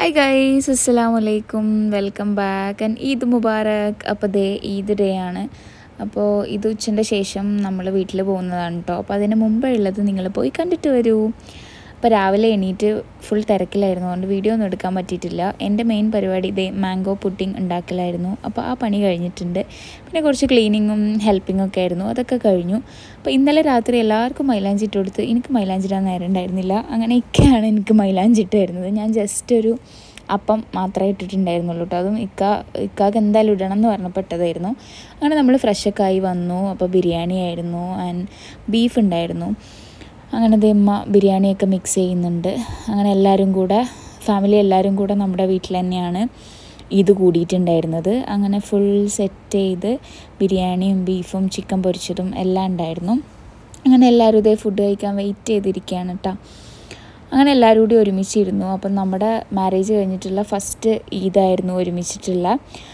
hi guys അസ്സലാമു അലൈക്കും welcome back and Eid മുബാറക് അപ്പോൾ ദേ ഈദ് ഡേ ആണ് അപ്പോൾ ഇത് ഉച്ചൻ്റെ ശേഷം നമ്മൾ വീട്ടിൽ പോകുന്നതാണ് കേട്ടോ അപ്പോൾ അതിന് മുമ്പേ ഉള്ളത് നിങ്ങൾ പോയി കണ്ടിട്ട് വരൂ അപ്പോൾ രാവിലെ എണീറ്റ് ഫുൾ തിരക്കിലായിരുന്നു അതുകൊണ്ട് വീഡിയോ ഒന്നും എടുക്കാൻ പറ്റിയിട്ടില്ല എൻ്റെ മെയിൻ പരിപാടി ഇതേ മാംഗോ പുഡിംഗ് ഉണ്ടാക്കലായിരുന്നു അപ്പോൾ ആ പണി കഴിഞ്ഞിട്ടുണ്ട് പിന്നെ കുറച്ച് ക്ലീനിങ്ങും ഹെൽപ്പിങ്ങും ഒക്കെ ആയിരുന്നു അതൊക്കെ കഴിഞ്ഞു അപ്പോൾ ഇന്നലെ രാത്രി എല്ലാവർക്കും മൈലാഞ്ചി ഇട്ട് കൊടുത്ത് എനിക്ക് മൈലാഞ്ചി ഇടാൻ നേരം ഉണ്ടായിരുന്നില്ല അങ്ങനെയൊക്കെയാണ് എനിക്ക് മൈലാഞ്ചി ഇട്ട് വരുന്നത് ഞാൻ ജസ്റ്റ് ഒരു അപ്പം മാത്രമേ ഇട്ടിട്ടുണ്ടായിരുന്നുള്ളൂ കേട്ടോ അതും ഇക്ക ഇക്കാക്ക് എന്തായാലും ഇടണം എന്ന് പറഞ്ഞപ്പെട്ടതായിരുന്നു അങ്ങനെ നമ്മൾ ഫ്രഷൊക്കെ ആയി വന്നു അപ്പോൾ ബിരിയാണി ആയിരുന്നു ആൻഡ് ബീഫ് ഉണ്ടായിരുന്നു അങ്ങനെ ദമ്മ ബിരിയാണിയൊക്കെ മിക്സ് ചെയ്യുന്നുണ്ട് അങ്ങനെ എല്ലാവരും കൂടെ ഫാമിലി എല്ലാവരും കൂടെ നമ്മുടെ വീട്ടിൽ തന്നെയാണ് ഇത് കൂടിയിട്ടുണ്ടായിരുന്നത് അങ്ങനെ ഫുൾ സെറ്റ് ചെയ്ത് ബിരിയാണിയും ബീഫും ചിക്കൻ പൊരിച്ചതും എല്ലാം ഉണ്ടായിരുന്നു അങ്ങനെ എല്ലാവരും ഇതേ ഫുഡ് കഴിക്കാൻ വെയിറ്റ് ചെയ്തിരിക്കുകയാണ് കേട്ടോ അങ്ങനെ എല്ലാവരും കൂടി ഒരുമിച്ചിരുന്നു അപ്പം നമ്മുടെ മാരേജ് കഴിഞ്ഞിട്ടുള്ള ഫസ്റ്റ് ഈദായിരുന്നു ഒരുമിച്ചിട്ടുള്ള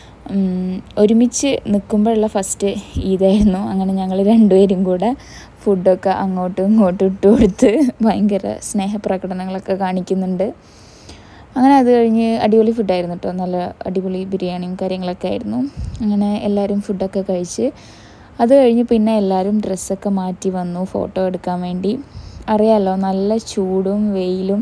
ഒരുമിച്ച് നിൽക്കുമ്പോഴുള്ള ഫസ്റ്റ് ഈദായിരുന്നു അങ്ങനെ ഞങ്ങൾ രണ്ടുപേരും കൂടെ ഫുഡൊക്കെ അങ്ങോട്ടും ഇങ്ങോട്ടും ഇട്ട് കൊടുത്ത് ഭയങ്കര സ്നേഹപ്രകടനങ്ങളൊക്കെ കാണിക്കുന്നുണ്ട് അങ്ങനെ അത് കഴിഞ്ഞ് അടിപൊളി ഫുഡായിരുന്നു കേട്ടോ നല്ല അടിപൊളി ബിരിയാണിയും കാര്യങ്ങളൊക്കെ ആയിരുന്നു അങ്ങനെ എല്ലാവരും ഫുഡൊക്കെ കഴിച്ച് അത് കഴിഞ്ഞ് പിന്നെ എല്ലാവരും ഡ്രസ്സൊക്കെ മാറ്റി വന്നു ഫോട്ടോ എടുക്കാൻ വേണ്ടി അറിയാമല്ലോ നല്ല ചൂടും വെയിലും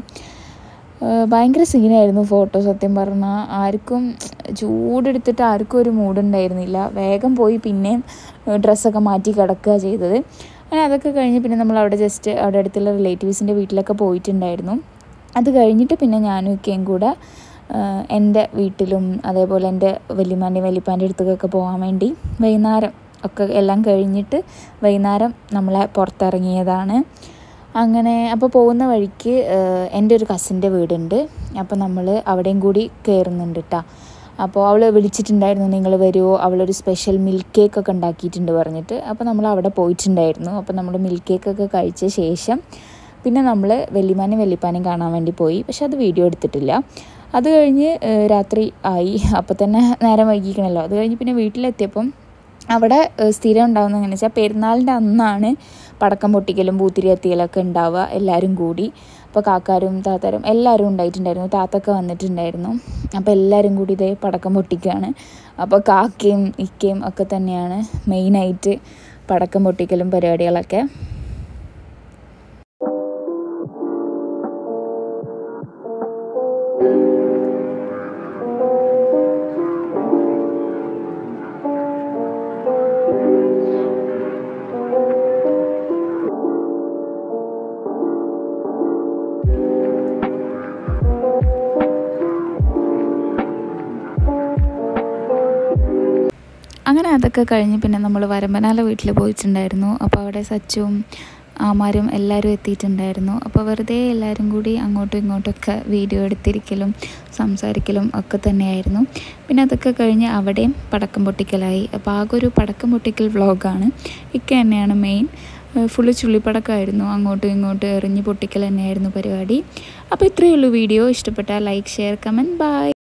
ഭയങ്കര സീനായിരുന്നു ഫോട്ടോ സത്യം പറഞ്ഞാൽ ആർക്കും ചൂടെടുത്തിട്ട് ആർക്കും ഒരു മൂഡുണ്ടായിരുന്നില്ല വേഗം പോയി പിന്നെയും ഡ്രസ്സൊക്കെ മാറ്റി കിടക്കുക ചെയ്തത് അങ്ങനെ അതൊക്കെ കഴിഞ്ഞ് പിന്നെ നമ്മൾ അവിടെ ജസ്റ്റ് അവിടെ അടുത്തുള്ള റിലേറ്റീവ്സിൻ്റെ വീട്ടിലൊക്കെ പോയിട്ടുണ്ടായിരുന്നു അത് കഴിഞ്ഞിട്ട് പിന്നെ ഞാനും ഒക്കെയും കൂടെ എൻ്റെ വീട്ടിലും അതേപോലെ എൻ്റെ വല്യമാൻ്റെയും വല്യപ്പാൻ്റെ അടുത്തേക്കൊക്കെ പോകാൻ വേണ്ടി വൈകുന്നേരം ഒക്കെ എല്ലാം കഴിഞ്ഞിട്ട് വൈകുന്നേരം നമ്മളെ പുറത്തിറങ്ങിയതാണ് അങ്ങനെ അപ്പോൾ പോകുന്ന വഴിക്ക് എൻ്റെ ഒരു കസിൻ്റെ വീടുണ്ട് അപ്പോൾ നമ്മൾ അവിടെയും കൂടി കയറുന്നുണ്ട് കേട്ടോ അപ്പോൾ അവൾ വിളിച്ചിട്ടുണ്ടായിരുന്നു നിങ്ങൾ വരുമോ അവളൊരു സ്പെഷ്യൽ മിൽക്ക് കേക്ക് ഒക്കെ ഉണ്ടാക്കിയിട്ടുണ്ട് പറഞ്ഞിട്ട് അപ്പോൾ നമ്മൾ അവിടെ പോയിട്ടുണ്ടായിരുന്നു അപ്പോൾ നമ്മൾ മിൽക്ക് കേക്കൊക്കെ കഴിച്ച ശേഷം പിന്നെ നമ്മൾ വെല്ലിമാനും വെല്ലിപ്പാനും കാണാൻ വേണ്ടി പോയി പക്ഷെ അത് വീഡിയോ എടുത്തിട്ടില്ല അത് കഴിഞ്ഞ് രാത്രി ആയി അപ്പോൾ തന്നെ നേരം വൈകിക്കണല്ലോ അത് കഴിഞ്ഞ് പിന്നെ വീട്ടിലെത്തിയപ്പം അവിടെ സ്ഥിരം ഉണ്ടാകുന്നത് എങ്ങനെയാണെന്ന് വെച്ചാൽ പെരുന്നാളിൻ്റെ അന്നാണ് പടക്കം പൊട്ടിക്കലും പൂത്തിരി എത്തിക്കലൊക്കെ ഉണ്ടാവുക എല്ലാവരും കൂടി അപ്പോൾ കാക്കാരും താത്താരും എല്ലാവരും ഉണ്ടായിട്ടുണ്ടായിരുന്നു താത്തൊക്കെ വന്നിട്ടുണ്ടായിരുന്നു അപ്പോൾ എല്ലാവരും കൂടി ഇതേ പടക്കം പൊട്ടിക്കുകയാണ് അപ്പോൾ കാക്കയും ഇക്കയും ഒക്കെ തന്നെയാണ് മെയിനായിട്ട് പടക്കം പൊട്ടിക്കലും പരിപാടികളൊക്കെ അങ്ങനെ അതൊക്കെ കഴിഞ്ഞ് പിന്നെ നമ്മൾ വരമ്പനാല വീട്ടിൽ പോയിട്ടുണ്ടായിരുന്നു അപ്പോൾ അവിടെ സച്ചുവും ആമാരും എല്ലാവരും എത്തിയിട്ടുണ്ടായിരുന്നു അപ്പോൾ വെറുതെ എല്ലാവരും കൂടി അങ്ങോട്ടും ഇങ്ങോട്ടൊക്കെ വീഡിയോ എടുത്തിരിക്കലും സംസാരിക്കലും ഒക്കെ തന്നെയായിരുന്നു പിന്നെ അതൊക്കെ കഴിഞ്ഞ് അവിടെയും പടക്കം പൊട്ടിക്കലായി അപ്പോൾ ആകെ ഒരു പടക്കം പൊട്ടിക്കൽ വ്ളോഗാണ് ഇക്ക തന്നെയാണ് മെയിൻ ഫുള്ള് ചുള്ളിപ്പടക്കമായിരുന്നു അങ്ങോട്ടും ഇങ്ങോട്ടും എറിഞ്ഞ് പൊട്ടിക്കൽ തന്നെയായിരുന്നു പരിപാടി അപ്പോൾ ഇത്രയേ ഉള്ളൂ വീഡിയോ ഇഷ്ടപ്പെട്ടാൽ ലൈക്ക് ഷെയർ കമൻറ്റ് ബൈ